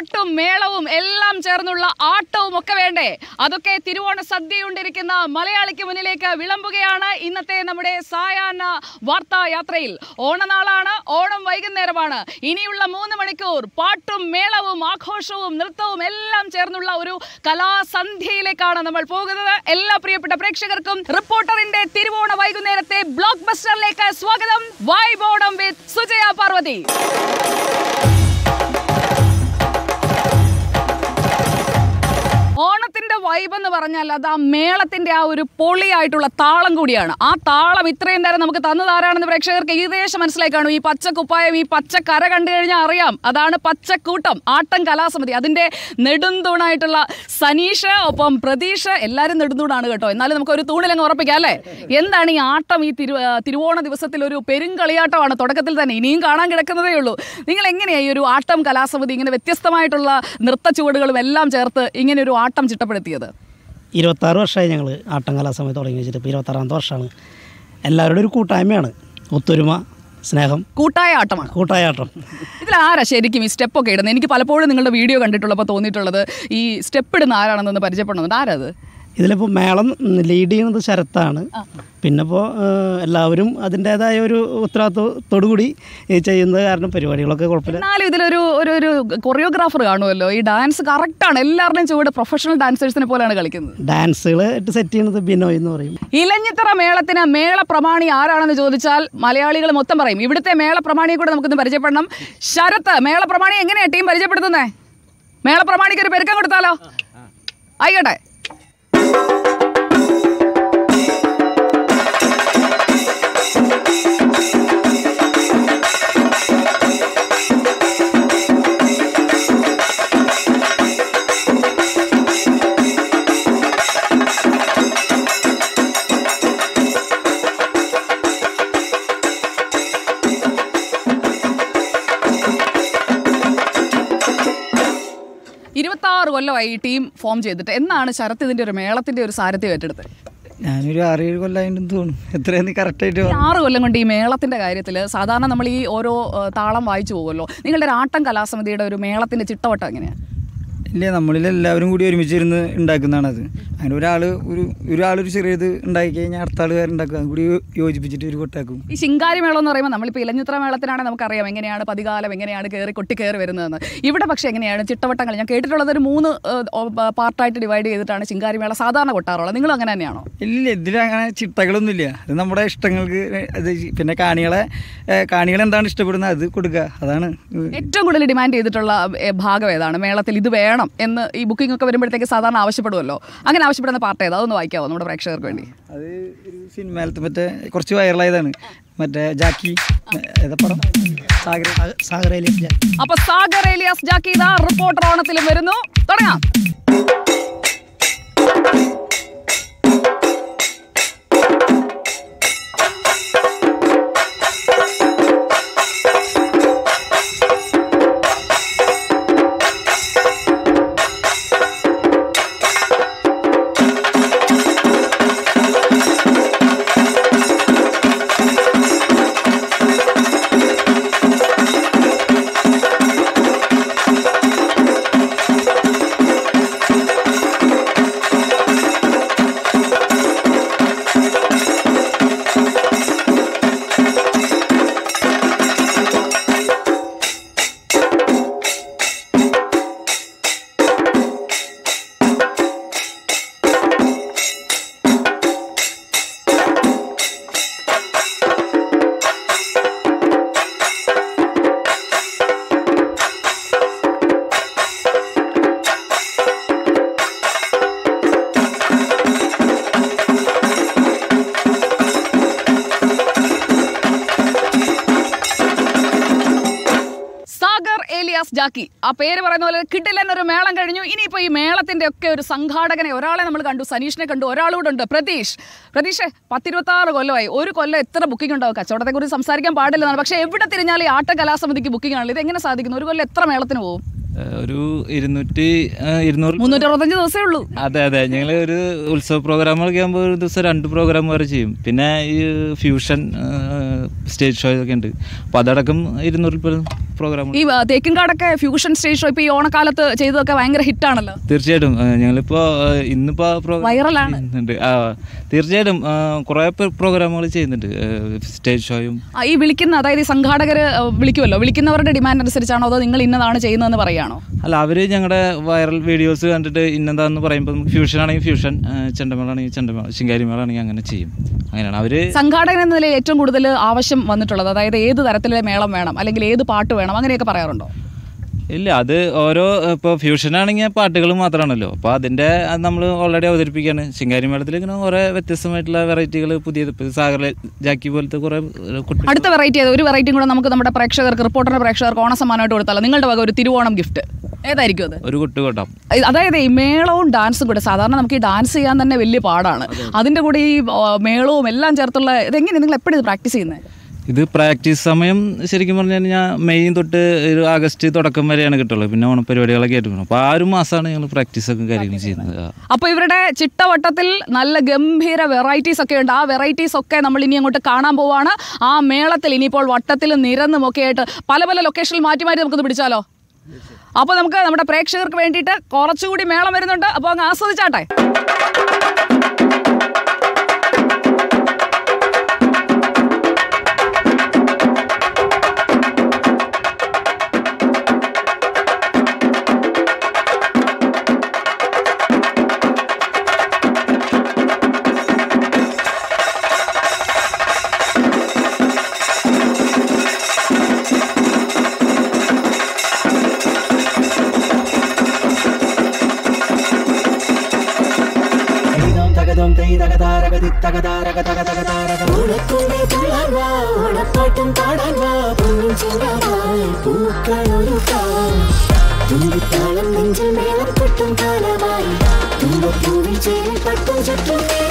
പാട്ടും മേളവും എല്ലാം ചേർന്നുള്ള ആട്ടവും ഒക്കെ വേണ്ടേ അതൊക്കെ തിരുവോണ സദ്യയുണ്ടിരിക്കുന്ന മലയാളിക്ക് മുന്നിലേക്ക് വിളമ്പുകയാണ് ഇന്നത്തെ നമ്മുടെ സായാഹ്ന വാർത്താ യാത്രയിൽ ഓണനാളാണ് ഓണം വൈകുന്നേരമാണ് ഇനിയുള്ള മൂന്ന് മണിക്കൂർ പാട്ടും മേളവും ആഘോഷവും നൃത്തവും എല്ലാം ചേർന്നുള്ള ഒരു കലാസന്ധ്യയിലേക്കാണ് നമ്മൾ പോകുന്നത് എല്ലാ പ്രിയപ്പെട്ട പ്രേക്ഷകർക്കും റിപ്പോർട്ടറിന്റെ തിരുവോണ വൈകുന്നേരത്തെ ബ്ലോക്ക് ബസ്റ്ററിലേക്ക് സ്വാഗതം വൈബ് ഓണം വിത്ത് സുജയ പാർവതി ഓണത്തിന്റെ വൈബ് എന്ന് പറഞ്ഞാൽ അത് ആ മേളത്തിന്റെ ആ ഒരു പൊളിയായിട്ടുള്ള താളം കൂടിയാണ് ആ താളം ഇത്രയും നേരം നമുക്ക് തന്നത് ആരാണെന്ന് പ്രേക്ഷകർക്ക് ഏകദേശം മനസ്സിലായി കാണും ഈ പച്ചക്കുപ്പായം ഈ പച്ച കര കണ്ടു കഴിഞ്ഞാൽ അറിയാം അതാണ് പച്ചക്കൂട്ടം ആട്ടം കലാസമിതി അതിന്റെ നെടുന്തൂണായിട്ടുള്ള സനീഷ് ഒപ്പം പ്രതീഷ് എല്ലാവരും നെടുന്തൂണാണ് കേട്ടോ എന്നാലും നമുക്ക് ഒരു തൂണിലങ്ങ് ഉറപ്പിക്കാം അല്ലേ എന്താണ് ഈ ആട്ടം ഈ തിരു ആ, തിരുവോണ ദിവസത്തിൽ ഒരു പെരുങ്കളിയാട്ടമാണ് തുടക്കത്തിൽ തന്നെ ഇനിയും കാണാൻ കിടക്കുന്നതേ ഉള്ളൂ നിങ്ങൾ എങ്ങനെയാണ് ഈ ഒരു ആട്ടം കലാസമിതി ഇങ്ങനെ വ്യത്യസ്തമായിട്ടുള്ള നൃത്ത ചുവടുകളും എല്ലാം ചേർത്ത് ഇങ്ങനെ ഒരു ആട്ടം ചിട്ടപ്പെടുത്തിയത് ഇരുപത്താറ് വർഷമായി ഞങ്ങൾ ആട്ടം കലാസമയത്ത് തുടങ്ങി വെച്ചിട്ട് ഇപ്പോൾ ഇരുപത്താറാമത്തെ വർഷമാണ് എല്ലാവരുടെ ഒരു കൂട്ടായ്മയാണ് ഒത്തൊരുമ സ്നേഹം കൂട്ടായ ആട്ടമാണ് കൂട്ടായ ആട്ടം ഇതിൽ ആരാ ശരിക്കും ഈ സ്റ്റെപ്പൊക്കെ ഇടുന്നത് എനിക്ക് പലപ്പോഴും നിങ്ങളുടെ വീഡിയോ കണ്ടിട്ടുള്ളപ്പോൾ തോന്നിയിട്ടുള്ളത് ഈ സ്റ്റെപ്പ് ഇടുന്ന ആരാണെന്നൊന്ന് പരിചയപ്പെടുന്നുണ്ട് ആരാ അത് ഇതിലിപ്പോൾ മേളം ലീഡ് ചെയ്യുന്നത് ശരത്താണ് പിന്നെ ഇപ്പോൾ എല്ലാവരും അതിൻ്റേതായ ഒരു ഉത്തരവാദിത്വത്തോടു കൂടി ഈ ചെയ്യുന്നത് കാരണം പരിപാടികളൊക്കെ കുഴപ്പമില്ല എന്നാലും ഇതിലൊരു ഒരു ഒരു കൊറിയോഗ്രാഫർ കാണുമല്ലോ ഈ ഡാൻസ് കറക്റ്റാണ് എല്ലാവരുടെയും ചുവട് പ്രൊഫഷണൽ ഡാൻസേഴ്സിനെ പോലെയാണ് കളിക്കുന്നത് ഡാൻസുകൾ ഇട്ട് സെറ്റ് ചെയ്യുന്നത് ബിനോയ് എന്ന് പറയും ഇലഞ്ഞിത്തറ മേളത്തിന് മേള പ്രമാണി ആരാണെന്ന് ചോദിച്ചാൽ മലയാളികൾ മൊത്തം പറയും ഇവിടുത്തെ മേള പ്രമാണിയെ കൂടെ നമുക്കൊന്ന് പരിചയപ്പെടണം ശരത്ത് മേള പ്രമാണി എങ്ങനെയാ ടീം പരിചയപ്പെടുത്തുന്നേ മേള പ്രമാണിക്ക് ഒരു പെരുക്കം കൊടുത്താലോ ആയിക്കോട്ടെ ഇരുപത്തി ആറ് കൊല്ലമായി ഈ ടീം ഫോം ചെയ്തിട്ട് എന്നാണ് ശരത്ത് ഇതിന്റെ ഒരു മേളത്തിന്റെ ഒരു സാരഥ്യം ഏറ്റെടുത്തത് ഞാനൊരു ആറേഴ് കൊല്ലമായിട്ടും തോന്നും എത്രയെന്ന് കറക്റ്റായിട്ട് ഈ ആറ് കൊല്ലം കൊണ്ട് ഈ മേളത്തിന്റെ കാര്യത്തിൽ സാധാരണ നമ്മൾ ഈ ഓരോ ഏഹ്, താളം വായിച്ചു പോകുമല്ലോ നിങ്ങളുടെ ഒരു ആട്ടം കലാസമിതിയുടെ ഒരു മേളത്തിന്റെ ചിട്ടവട്ടം എങ്ങനെയാണ് ഇല്ല നമ്മളിൽ എല്ലാവരും കൂടി ഒരുമിച്ചിരുന്ന് ഉണ്ടാക്കുന്നതാണത് അങ്ങനെ ഒരാൾ ഒരു ഒരാളൊരു ചെറിയത് ഉണ്ടാക്കി കഴിഞ്ഞാൽ അടുത്ത ആളുകാർ ഉണ്ടാക്കുക അതും കൂടി യോജിപ്പിച്ചിട്ട് ഒരു കൊട്ടാക്കും ഈ ശിങ്കാരി മേളം എന്ന് പറയുമ്പോൾ നമ്മളിപ്പോൾ ഇലഞ്ഞിത്ര മേളത്തിനാണെങ്കിൽ നമുക്കറിയാം എങ്ങനെയാണ് പതികാലം എങ്ങനെയാണ് കയറി കൊട്ടി കയറി വരുന്നതെന്ന് ഇവിടെ പക്ഷേ എങ്ങനെയാണ് ചിട്ടവട്ടങ്ങൾ ഞാൻ കേട്ടിട്ടുള്ളത് ഒരു മൂന്ന് ഏഹ്, ഓ, പ- പാർട്ടായിട്ട് ഡിവൈഡ് ചെയ്തിട്ടാണ് ശിങ്കാരി മേള സാധാരണ കൊട്ടാറുള്ളത് നിങ്ങൾ അങ്ങനെ തന്നെയാണോ ഇല്ല ഇതിൽ അങ്ങനെ ചിട്ടകളൊന്നുമില്ല അത് നമ്മുടെ ഇഷ്ടങ്ങൾക്ക് അത് പിന്നെ കാണികളെ ഏഹ്, കാണികൾ എന്താണ് ഇഷ്ടപ്പെടുന്നത് അത് കൊടുക്കുക അതാണ് ഏറ്റവും കൂടുതൽ ഡിമാൻഡ് ചെയ്തിട്ടുള്ള ഏഹ്, ഭാഗം ഏതാണ് മേളത്തിൽ ഇത് വേണം എന്ന് ഈ ബുക്കിംഗ് ഒക്കെ വരുമ്പോഴത്തേക്ക് സാധാരണ ആവശ്യപ്പെടുമല്ലോ അങ്ങനെ ആവശ്യപ്പെടുന്ന പാർട്ട് ഏതാ അതൊന്ന് വായിക്കാവോ നമ്മുടെ പ്രേക്ഷകർക്ക് വേണ്ടി അത് ഒരു സിനിമയിലത്തെ മറ്റേ കുറച്ച് വൈറലായതാണ് മറ്റേ ജാക്കി ഏതാ പടം സാഗര സാഗരയിലെ അപ്പൊ സാഗർ ഏലിയാസ് ജാക്കീദ റിപ്പോർട്ടർ ഓണത്തിലും വരുന്നു തുടങ്ങാം സാഗർ ഏലിയാസ് ജാക്കി ആ പേര് പറയുന്ന പോലെ കിട്ടില്ലെന്ന് ഒരു മേളം കഴിഞ്ഞു ഇനിയിപ്പോൾ ഈ മേളത്തിന്റെ ഒക്കെ ഒരു സംഘാടകനെ ഒരാളെ നമ്മൾ കണ്ടു സനീഷിനെ കണ്ടു ഒരാളൂടെ ഉണ്ട് പ്രതീഷ് പ്രതീഷ് പത്തിരുപത്താറ് കൊല്ലമായി ഒരു കൊല്ലം എത്ര ബുക്കിംഗ് ഉണ്ടാവും കച്ചവടത്തെക്കുറിച്ച് സംസാരിക്കാൻ പാടില്ലെന്നാണ് പക്ഷേ എവിടെ തിരിഞ്ഞാലും ഈ ആട്ട കലാസമിതിക്ക് ബുക്കിംഗ് ആണല്ലോ ഇത് എങ്ങനെ സാധിക്കുന്നു ഒരു കൊല്ലം എത്ര മേളത്തിന് പോകും ഏഹ് ഒരു ഇരുന്നൂറ്റി ഏഹ് ഇരുന്നൂറ് മുന്നൂറ്റി അറുപത്തഞ്ച് ദിവസമേ ഉള്ളൂ അതെ അതെ ഞങ്ങൾ ഒരു ഉത്സവ പ്രോഗ്രാമുകളൊക്കെ ആകുമ്പോൾ ഒരു ദിവസം രണ്ട് പ്രോഗ്രാം വരെ ചെയ്യും പിന്നെ ഈ ഫ്യൂഷൻ സ്റ്റേജ് ഷോ ഒക്കെ ഉണ്ട് അപ്പോൾ അതടക്കം ഇരുന്നൂറിൽ പരം പ്രോഗ്രാമുകൾ ഈ ആ, തേക്കിൻകാടൊക്കെ ഫ്യൂഷൻ സ്റ്റേജ് ഷോ ഇപ്പൊ ഈ ഓണക്കാലത്ത് ചെയ്തതൊക്കെ ഭയങ്കര ഹിറ്റാണല്ലോ തീർച്ചയായിട്ടും ആ, ഞങ്ങളിപ്പോ ആ, ഇന്നിപ്പോ പ്രോഗ്രാം വൈറലാണ്. ചെയ്യുന്നുണ്ട് ആ തീർച്ചയായിട്ടും ആ, കുറേ പ്രോഗ്രാമുകൾ ചെയ്യുന്നുണ്ട് ആ, സ്റ്റേജ് ഷോയും ആ, ഈ വിളിക്കുന്ന അതായത് ഈ സംഘാടകർ വിളിക്കുമല്ലോ വിളിക്കുന്നവരുടെ ഡിമാൻഡ് അനുസരിച്ചാണോ അതോ നിങ്ങൾ ഇന്നതാണ് ചെയ്യുന്നതെന്ന് പറയുകയാണോ അല്ല അവർ ഞങ്ങളുടെ വൈറൽ വീഡിയോസ് കണ്ടിട്ട് ഇന്നെന്താന്ന് പറയുമ്പോൾ നമുക്ക് ഫ്യൂഷൻ ആണെങ്കിൽ ഫ്യൂഷൻ ചെണ്ടമേളാണെങ്കിൽ ചെണ്ടമേള ശിങ്കാരിമേളാണെങ്കിൽ അങ്ങനെ ചെയ്യും അങ്ങനെയാണ് അവർ സംഘാടകൻ എന്ന നിലയിൽ ഏറ്റവും കൂടുതൽ ആവശ്യം വന്നിട്ടുള്ളത് അതായത് ഏത് തരത്തിലെ മേളം വേണം അല്ലെങ്കിൽ ഏത് പാട്ട് വേണം അങ്ങനെയൊക്കെ പറയാറുണ്ടോ ഇല്ല അത് ഓരോ ഇപ്പോൾ ഫ്യൂഷൻ ആണെങ്കിൽ പാട്ടുകൾ മാത്രമാണല്ലോ അപ്പോൾ അതിൻ്റെ നമ്മൾ ഓൾറെഡി അവതരിപ്പിക്കുകയാണ് ശിങ്കാരി മേളത്തിൽ ഇങ്ങനെ കുറേ വ്യത്യസ്തമായിട്ടുള്ള വെറൈറ്റികൾ പുതിയത് ഇപ്പോൾ സാഗർ ജാക്കി പോലത്തെ കുറേ കുട്ടി അടുത്ത വെറൈറ്റി ഏത് ഒരു വെറൈറ്റിയും കൂടെ നമുക്ക് നമ്മുടെ പ്രേക്ഷകർക്ക് റിപ്പോർട്ടറിന്റെ പ്രേക്ഷകർക്ക് ഓണസമ്മാനമായിട്ട് കൊടുത്താലോ നിങ്ങളുടെ വക ഒരു തിരുവോണം ഗിഫ്റ്റ് ഏതായിരിക്കും അത് ഒരു കുട്ടുകൊട്ടാം ഇത് അതായത് ഈ മേളവും ഡാൻസും കൂടെ സാധാരണ നമുക്ക് ഈ ഡാൻസ് ചെയ്യാൻ തന്നെ വലിയ പാടാണ് അതിന്റെ കൂടെ ഈ ആ, മേളവും എല്ലാം ചേർത്തുള്ള ഇതെങ്ങനെ നിങ്ങൾ എപ്പോഴും ഇത് പ്രാക്ടീസ് ചെയ്യുന്നത് ഇത് പ്രാക്ടീസ് സമയം ശരിക്കും പറഞ്ഞു കഴിഞ്ഞാൽ മെയ് തൊട്ട് ഒരു ആഗസ്റ്റ് തുടക്കം വരെയാണ് കിട്ടുള്ളൂ പിന്നെ ഓണപരിപാടികളൊക്കെ ആയിട്ട് അപ്പോൾ ആ ഒരു മാസമാണ് ഞങ്ങൾ പ്രാക്ടീസൊക്കെ കാര്യങ്ങൾ ചെയ്യുന്നത് ആ. അപ്പോൾ ഇവരുടെ ചിട്ടവട്ടത്തിൽ നല്ല ഗംഭീര വെറൈറ്റീസ് ഒക്കെ ഉണ്ട് ആ വെറൈറ്റീസ് ഒക്കെ നമ്മൾ ഇനി അങ്ങോട്ട് കാണാൻ പോവാണ് ആ മേളത്തിൽ ഇനിയിപ്പോൾ വട്ടത്തിലും നിരന്നും ഒക്കെ ആയിട്ട് പല പല ലൊക്കേഷനിൽ മാറ്റി മാറ്റി നമുക്കൊന്ന് പിടിച്ചാലോ അപ്പോൾ നമുക്ക് നമ്മുടെ പ്രേക്ഷകർക്ക് വേണ്ടിയിട്ട് കുറച്ചുകൂടി മേളം വരുന്നുണ്ട് അപ്പോൾ അങ്ങ് ആസ്വദിച്ചാട്ടെ ഓണക്കൂടെ തുള്ളാൻ വാ ഓണപ്പാട്ടും പാടാൻ വാ പൊന്നും ചെണ്ടാടാൻ പൂക്കളൊരുക്കാൻ തുമ്പിത്താളം നെഞ്ചിൽ മേളം കൊട്ടും കാലമായി തുമ്പപ്പൂവിൽ ചേരും പട്ടും ചുറ്റും